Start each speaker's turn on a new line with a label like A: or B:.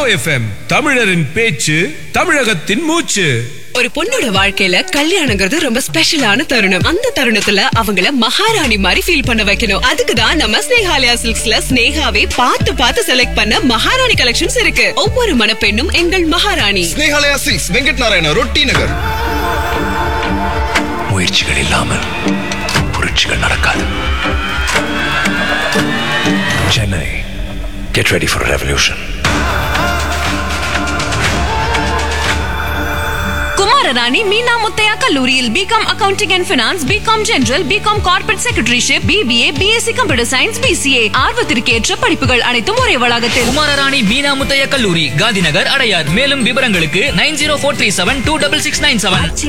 A: hello FM தமிழரின் பேச்சு தமிழகத்தின் மூச்சு
B: ஒரு பொண்ணோட வாழ்க்கையில கல்யாணங்கிறது ரொம்ப ஸ்பெஷலான தருணம் அந்த தருணத்துல அவங்கள மகாராணி மாதிரி ஃபீல் பண்ண வைக்கணும் அதுக்கு தான் நம்ம ஸ்னேகாலயா சில்க்ஸ்ல ஸ்னேகாவே பார்த்து பார்த்து செலக்ட் பண்ண மகாராணி கலெக்ஷன்ஸ் இருக்கு ஒவ்வொரு மணப்பெண்ணும் எங்கள் மகாராணி
C: ஸ்னேகாலயா சில்க்ஸ் வெங்கட் நாராயண ரொட்டி நகர்
D: முயற்சிகள் இல்லாமல் புரட்சிகள் நடக்காது Chennai get ready for revolution
E: Kumararani Meena Muthiah கல்லூரியில் BCom accounting and finance BCom general BCom corporate secretaryship BBA BSc computer science BCA ஆர்வத்திற்கேற்ற படிப்புகள் அனைத்தும் ஒரே வளாகத்தில்
F: குமாரராணி மீனா முத்தைய கல்லூரி காந்திநகர் அடையார் மேலும் விவரங்களுக்கு nine zero four three seven two double six nine seven